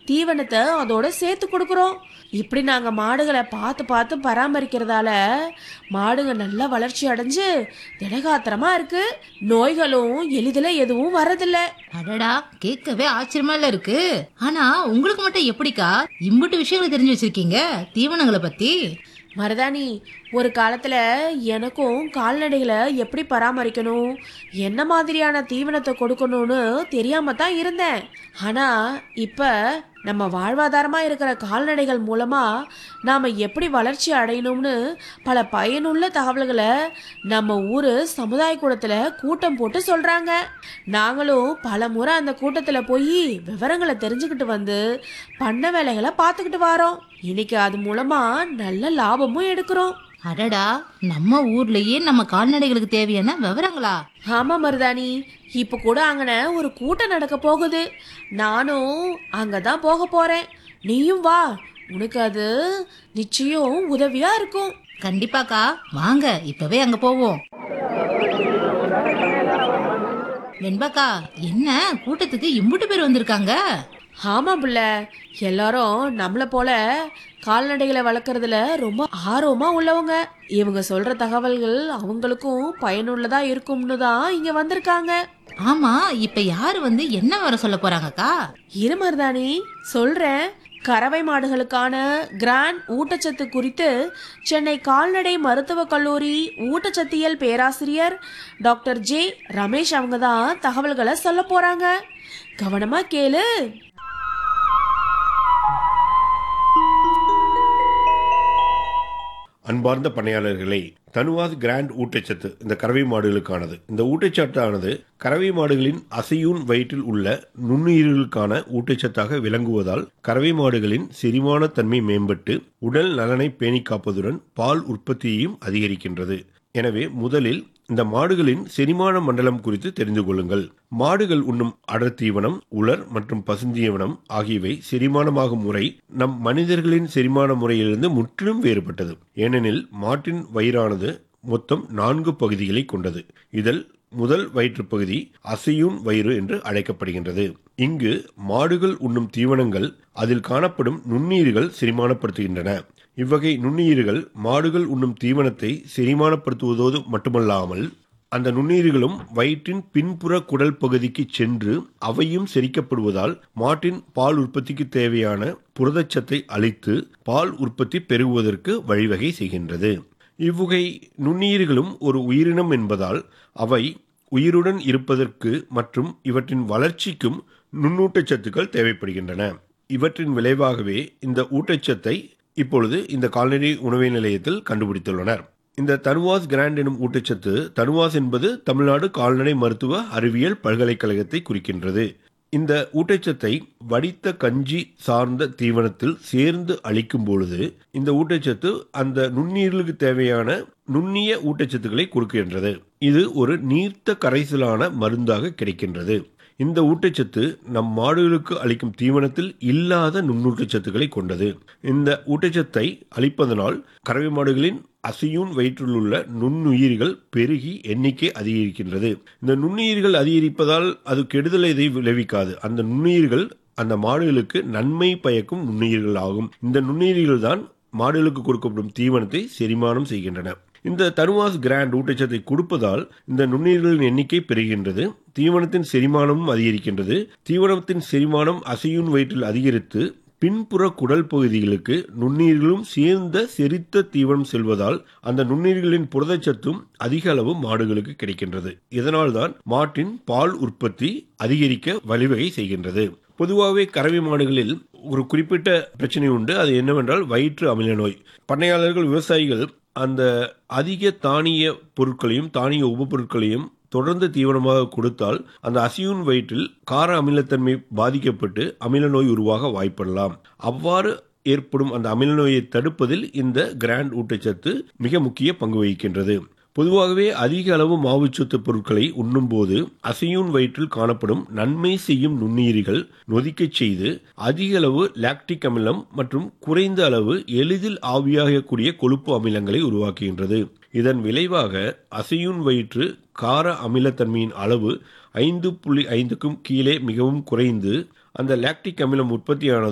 தீவனத்தை அதோட சேர்த்து கொடுக்குறோம் இப்படி நாங்கள் மாடுகளை பார்த்து பார்த்து பராமரிக்கிறதால மாடுங்க நல்லா வளர்ச்சி அடைஞ்சு திடகாத்திரமா இருக்கு நோய்களும் எளிதில் எதுவும் வரதில்லை அடடா கேட்கவே ஆச்சரியமா இல்ல இருக்கு ஆனா உங்களுக்கு மட்டும் எப்படிக்கா இம்புட்டு விஷயங்களை தெரிஞ்சு வச்சிருக்கீங்க தீவனங்களை பத்தி மருதாணி ஒரு காலத்துல எனக்கும் கால்நடைகளை எப்படி பராமரிக்கணும் என்ன மாதிரியான தீவனத்தை கொடுக்கணும்னு தெரியாம தான் இருந்தேன் ஆனா இப்ப நம்ம வாழ்வாதாரமா இருக்கிற கால்நடைகள் மூலமா நாம எப்படி வளர்ச்சி அடையணும்னு பல பயனுள்ள தகவல்களை நம்ம ஊரு சமுதாய கூடத்துல கூட்டம் போட்டு சொல்றாங்க நாங்களும் பல முறை அந்த கூட்டத்துல போய் விவரங்களை தெரிஞ்சுக்கிட்டு வந்து பண்ண வேலைகளை பார்த்துக்கிட்டு வரோம் இன்னைக்கு அது மூலமா நல்ல லாபமும் எடுக்கிறோம் அடடா நம்ம ஊர்லயே நம்ம கால்நடைகளுக்கு தேவையான விவரங்களா ஆமா மருதாணி இப்ப கூட அங்கன ஒரு கூட்டம் நடக்க போகுது நானும் அங்கதான் போக போறேன் நீயும் வா உனக்கு அது நிச்சயம் உதவியா இருக்கும் கண்டிப்பாக்கா வாங்க இப்பவே அங்க போவோம் வெண்பாக்கா என்ன கூட்டத்துக்கு இம்புட்டு பேர் வந்திருக்காங்க ஆமா புள்ள எல்லாரும் நம்மள போல கால்நடைகளை வளர்க்கறதுல ரொம்ப ஆர்வமா உள்ளவங்க இவங்க சொல்ற தகவல்கள் அவங்களுக்கும் பயனுள்ளதா இருக்கும்னு தான் இங்க வந்திருக்காங்க ஆமா இப்ப யாரு வந்து என்ன வர சொல்ல போறாங்கக்கா இரு மருதாணி சொல்றேன் கறவை மாடுகளுக்கான கிராண்ட் ஊட்டச்சத்து குறித்து சென்னை கால்நடை மருத்துவக் கல்லூரி ஊட்டச்சத்தியல் பேராசிரியர் டாக்டர் ஜே ரமேஷ் அவங்க தான் தகவல்களை சொல்ல போறாங்க கவனமா கேளு அன்பார்ந்த பணியாளர்களே தனுவாஸ் கிராண்ட் ஊட்டச்சத்து இந்த கறவை மாடுகளுக்கானது இந்த ஊட்டச்சத்தானது கறவை மாடுகளின் அசையூன் வயிற்றில் உள்ள நுண்ணுயிர்களுக்கான ஊட்டச்சத்தாக விளங்குவதால் கறவை மாடுகளின் செரிமான தன்மை மேம்பட்டு உடல் நலனை பேணி காப்பதுடன் பால் உற்பத்தியையும் அதிகரிக்கின்றது எனவே முதலில் இந்த மாடுகளின் செரிமான மண்டலம் குறித்து தெரிந்து கொள்ளுங்கள் மாடுகள் உண்ணும் அடர் தீவனம் உலர் மற்றும் பசுந்தீவனம் ஆகியவை செரிமானமாகும் முறை நம் மனிதர்களின் செரிமான முறையிலிருந்து முற்றிலும் வேறுபட்டது ஏனெனில் மாட்டின் வயிறானது மொத்தம் நான்கு பகுதிகளை கொண்டது இதில் முதல் வயிற்றுப் பகுதி அசையூன் வயிறு என்று அழைக்கப்படுகின்றது இங்கு மாடுகள் உண்ணும் தீவனங்கள் அதில் காணப்படும் நுண்ணீர்கள் செரிமானப்படுத்துகின்றன இவ்வகை நுண்ணுயிர்கள் மாடுகள் உண்ணும் தீவனத்தை செரிமானப்படுத்துவதோடு மட்டுமல்லாமல் அந்த நுண்ணுயிர்களும் வயிற்றின் பின்புற குடல் பகுதிக்கு சென்று அவையும் செரிக்கப்படுவதால் மாட்டின் பால் உற்பத்திக்கு தேவையான புரதச்சத்தை அளித்து பால் உற்பத்தி பெருகுவதற்கு வழிவகை செய்கின்றது இவ்வகை நுண்ணுயிர்களும் ஒரு உயிரினம் என்பதால் அவை உயிருடன் இருப்பதற்கு மற்றும் இவற்றின் வளர்ச்சிக்கும் நுண்ணூட்டச்சத்துக்கள் தேவைப்படுகின்றன இவற்றின் விளைவாகவே இந்த ஊட்டச்சத்தை இப்பொழுது இந்த கால்நடை உணவு நிலையத்தில் கண்டுபிடித்துள்ளனர் இந்த தனுவாஸ் கிராண்ட் எனும் ஊட்டச்சத்து தனுவாஸ் என்பது தமிழ்நாடு கால்நடை மருத்துவ அறிவியல் பல்கலைக்கழகத்தை குறிக்கின்றது இந்த ஊட்டச்சத்தை வடித்த கஞ்சி சார்ந்த தீவனத்தில் சேர்ந்து அளிக்கும் பொழுது இந்த ஊட்டச்சத்து அந்த நுண்ணீர்களுக்கு தேவையான நுண்ணிய ஊட்டச்சத்துக்களை கொடுக்கின்றது இது ஒரு நீர்த்த கரைசலான மருந்தாக கிடைக்கின்றது இந்த ஊட்டச்சத்து நம் மாடுகளுக்கு அளிக்கும் தீவனத்தில் இல்லாத நுண்ணூட்டச்சத்துக்களை கொண்டது இந்த ஊட்டச்சத்தை அளிப்பதனால் கறவை மாடுகளின் அசையூன் வயிற்றிலுள்ள நுண்ணுயிர்கள் பெருகி எண்ணிக்கை அதிகரிக்கின்றது இந்த நுண்ணுயிர்கள் அதிகரிப்பதால் அது கெடுதலை இதை விளைவிக்காது அந்த நுண்ணுயிர்கள் அந்த மாடுகளுக்கு நன்மை பயக்கும் நுண்ணுயிர்கள் ஆகும் இந்த நுண்ணுயிர்கள் தான் மாடுகளுக்கு கொடுக்கப்படும் தீவனத்தை செரிமானம் செய்கின்றன இந்த தனுவாஸ் கிராண்ட் ஊட்டச்சத்தை கொடுப்பதால் இந்த நுண்ணுயிர்களின் எண்ணிக்கை பெருகின்றது தீவனத்தின் செரிமானமும் அதிகரிக்கின்றது தீவனத்தின் செரிமானம் அசையூன் வயிற்றில் அதிகரித்து பின்புற குடல் பகுதிகளுக்கு நுண்ணீர்களும் சேர்ந்த செரித்த தீவனம் செல்வதால் அந்த நுண்ணீர்களின் புரதச்சத்தும் அதிக அளவு மாடுகளுக்கு கிடைக்கின்றது இதனால்தான் மாட்டின் பால் உற்பத்தி அதிகரிக்க வழிவகை செய்கின்றது பொதுவாகவே கறவை மாடுகளில் ஒரு குறிப்பிட்ட பிரச்சனை உண்டு அது என்னவென்றால் வயிற்று அமில நோய் பண்ணையாளர்கள் விவசாயிகள் அந்த அதிக தானிய பொருட்களையும் தானிய உபப்பொருட்களையும் தொடர்ந்து தீவனமாக கொடுத்தால் அந்த அசியூன் வயிற்றில் கார அமிலத்தன்மை பாதிக்கப்பட்டு அமில நோய் உருவாக வாய்ப்படலாம் அவ்வாறு ஏற்படும் அந்த அமில நோயை தடுப்பதில் இந்த கிராண்ட் ஊட்டச்சத்து மிக முக்கிய பங்கு வகிக்கின்றது பொதுவாகவே அதிக அளவு மாவுச்சத்து பொருட்களை உண்ணும்போது அசையூன் வயிற்றில் காணப்படும் நன்மை செய்யும் நுண்ணுயிரிகள் நொதிக்கச் செய்து அதிக அளவு லாக்டிக் அமிலம் மற்றும் குறைந்த அளவு எளிதில் ஆவியாகக்கூடிய கொழுப்பு அமிலங்களை உருவாக்குகின்றது இதன் விளைவாக அசையூன் வயிற்று கார அமிலத்தன்மையின் அளவு ஐந்து புள்ளி ஐந்துக்கும் கீழே மிகவும் குறைந்து அந்த லாக்டிக் அமிலம் உற்பத்தியானது